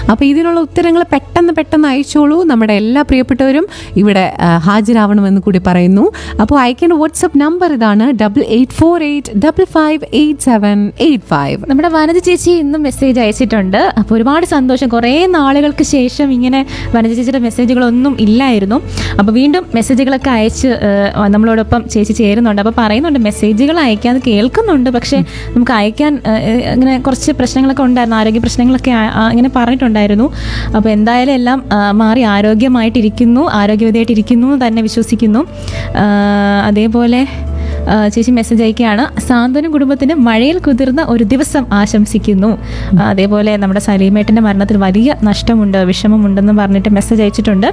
അപ്പോൾ ഇതിനുള്ള ഉത്തരങ്ങൾ പെട്ടെന്ന് പെട്ടെന്ന് അയച്ചോളൂ നമ്മുടെ എല്ലാ പ്രിയപ്പെട്ടവരും ഇവിടെ ആ, ഹാജരാവണമെന്ന് കൂടി പറയുന്നു അപ്പോൾ അയക്കേണ്ട വാട്സപ്പ് നമ്പർ ഇതാണ് double eight four eight double five eight seven eight five നമ്മുടെ വനജ ചേച്ചി ഇന്നും മെസ്സേജ് അയച്ചിട്ടുണ്ട് അപ്പോൾ ഒരുപാട് സന്തോഷം കുറേ നാളുകൾക്ക് ശേഷം ഇങ്ങനെ വനജ ചേച്ചിയുടെ മെസ്സേജുകളൊന്നും ഇല്ലായിരുന്നു അപ്പോൾ വീണ്ടും മെസ്സേജുകളൊക്കെ അയച്ച് ഏഹ്, നമ്മളോടൊപ്പം ചേച്ചി ചേരുന്നുണ്ട് അപ്പോൾ പറയുന്നുണ്ട് മെസ്സേജുകൾ അയക്കാൻ കേൾക്കുന്നുണ്ട് പക്ഷേ നമുക്ക് അയക്കാൻ ഏഹ്, അങ്ങനെ കുറച്ച് പ്രശ്നങ്ങളൊക്കെ ഉണ്ടായിരുന്നു ആരോഗ്യ പ്രശ്നങ്ങളൊക്കെ ആ- ആ- ഇങ്ങനെ പറഞ്ഞിട്ടുണ്ടായിരുന്നു അപ്പോൾ എന്തായാലും എല്ലാം ആ, മാറി ആരോഗ്യമായിട്ടിരിക്കുന്നു ആരോഗ്യവതിയായിട്ടിരിക്കുന്നു എന്ന് തന്നെ വിശ്വസിക്കുന്നു ആ, അതേപോലെ ആ, ചേച്ചി മെസ്സേജ് അയക്കുകയാണ് സാന്ത്വനം കുടുംബത്തിന് മഴയിൽ കുതിർന്ന ഒരു ദിവസം ആശംസിക്കുന്നു ആ, അതേപോലെ നമ്മുടെ സലീമേട്ടൻ്റെ മരണത്തിൽ വലിയ നഷ്ടമുണ്ട് വിഷമമുണ്ടെന്ന് പറഞ്ഞിട്ട് മെസ്സേജ് അയച്ചിട്ടുണ്ട്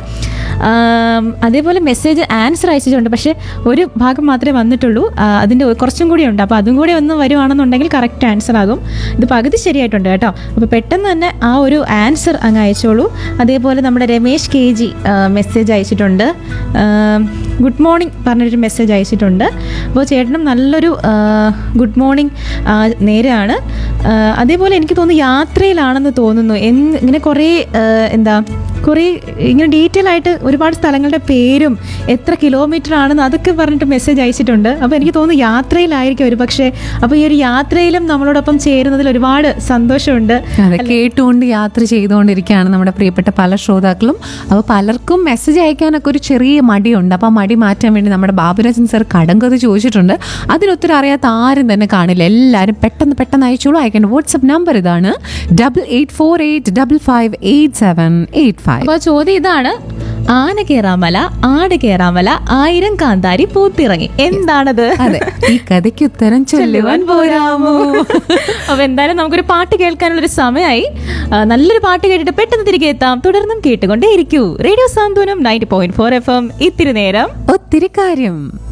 ആം, അതേപോലെ മെസ്സേജ് ആൻസർ അയച്ചിട്ടുണ്ട് പക്ഷേ ഒരു ഭാഗം മാത്രമേ വന്നിട്ടുള്ളൂ ആ, അതിൻ്റെ കുറച്ചും കൂടി ഉണ്ട് അപ്പോൾ അതും കൂടി ഒന്ന് വരുവാണെന്നുണ്ടെങ്കിൽ കറക്റ്റ് ആൻസർ ആകും ഇത് പകുതി ശരിയായിട്ടുണ്ട് കേട്ടോ അപ്പോൾ പെട്ടെന്ന് തന്നെ ആ ഒരു ആൻസർ അങ്ങ് അയച്ചോളൂ അതേപോലെ നമ്മുടെ രമേശ് കെ ജി മെസ്സേജ് അയച്ചിട്ടുണ്ട് ഗുഡ് മോർണിംഗ് പറഞ്ഞിട്ടൊരു മെസ്സേജ് അയച്ചിട്ടുണ്ട് അപ്പോൾ ചേട്ടനും നല്ലൊരു ഗുഡ് മോർണിംഗ് നേരാണ് ആ, അതേപോലെ എനിക്ക് തോന്നുന്നു യാത്രയിലാണെന്ന് തോന്നുന്നു എന്ന് ഇങ്ങനെ കുറേ ആ, എന്താ കുറേ ഇങ്ങനെ ഡീറ്റെയിൽ ആയിട്ട് ഒരുപാട് സ്ഥലങ്ങളുടെ പേരും എത്ര കിലോമീറ്റർ ആണെന്ന് അതൊക്കെ പറഞ്ഞിട്ട് മെസ്സേജ് അയച്ചിട്ടുണ്ട് അപ്പോൾ എനിക്ക് തോന്നുന്നു യാത്രയിലായിരിക്കും ഒരു പക്ഷേ അപ്പോൾ ഈ ഒരു യാത്രയിലും നമ്മളോടൊപ്പം ചേരുന്നതിൽ ഒരുപാട് സന്തോഷമുണ്ട് അതെ കേട്ടുകൊണ്ട് യാത്ര ചെയ്തുകൊണ്ടിരിക്കുകയാണ് നമ്മുടെ പ്രിയപ്പെട്ട പല ശ്രോതാക്കളും അപ്പോൾ പലർക്കും മെസ്സേജ് അയക്കാനൊക്കെ ഒരു ചെറിയ മടിയുണ്ട് അപ്പോൾ ആ മടി മാറ്റാൻ വേണ്ടി നമ്മുടെ ബാബുരാജൻ സർ കടങ്കത് ചോദിച്ചിട്ടുണ്ട് അതിനൊത്തിരി അറിയാത്ത ആരും തന്നെ കാണില്ല എല്ലാവരും പെട്ടെന്ന് പെട്ടെന്ന് അയച്ചോളൂ അയക്കേണ്ട വാട്സപ്പ് നമ്പർ ഇതാണ് double eight four eight double five eight seven eight five അപ്പോൾ ചോദ്യം ഇതാണ് ആന കേറാമല ആട് കേറാമല ആയിരം കാന്താരി പൂത്തിറങ്ങി എന്താണത് അതെ ഈ കഥയ്ക്ക് ഉത്തരം ചൊല്ലുവാൻ പോരാമോ അപ്പൊ എന്തായാലും നമുക്കൊരു പാട്ട് കേൾക്കാനുള്ള ഒരു സമയമായി ആ, നല്ലൊരു പാട്ട് കേട്ടിട്ട് പെട്ടെന്ന് തിരികെ എത്താം തുടർന്നും കേട്ടുകൊണ്ടേ ഇരിക്കൂ radio Santhwanam ninety point four F M ഇത്തിരി നേരം ഒത്തിരി കാര്യം